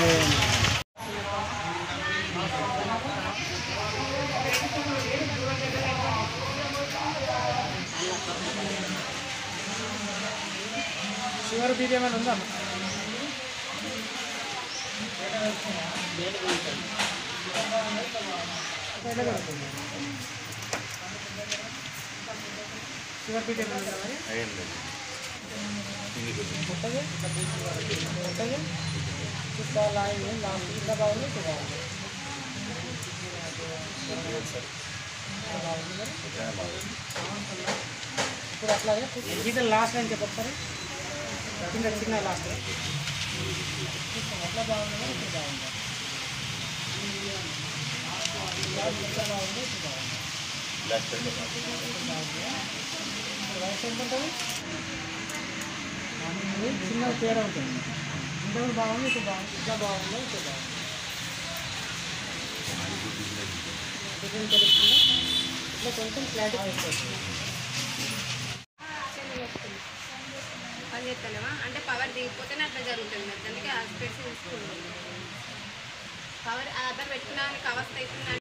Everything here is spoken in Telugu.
షుగర్ బీపీ ఏమైనా ఉందా ఎట్లా జరుగుతుంది షుగర్ బీపీ ఏమైనా ఉందా మరి పుట్టది పుట్టది చుట్టాలు అయింది లాస్ట్ ఇంకా బాగుంది ఇంకా బాగుంది ఇంకా బాగుంది మరి ఇప్పుడు అట్లాగే గీత లాస్ట్ అని చెప్పొస్తారా కింద చిన్న లాస్ట్ అట్లా బాగుంది మరి ఇప్పుడు బాగుంది ఎట్లా బాగుంది ఇప్పుడు బాగుంది వయసు ఎంత ఉంటుంది ఇది చిన్న తేడా ఉంటుంది ఇంతకుముందు బాగుంది ఇప్పుడు బాగుంది ఇట్లా బాగుంది ఇప్పుడు బాగుంది డిఫరెంట్ తెలుస్తుందా ఇట్లా కొంచెం క్లారిటీ అయిపోతుంది పని చేస్తలేమా అంటే పవర్ దిగిపోతేనే అట్లా జరుగుతుంది మరి అందుకే హాస్పిటల్స్ తీసుకుంటాం పవర్ ఆధార్ పెట్టుకున్నా కవర్స్ అవుతుంది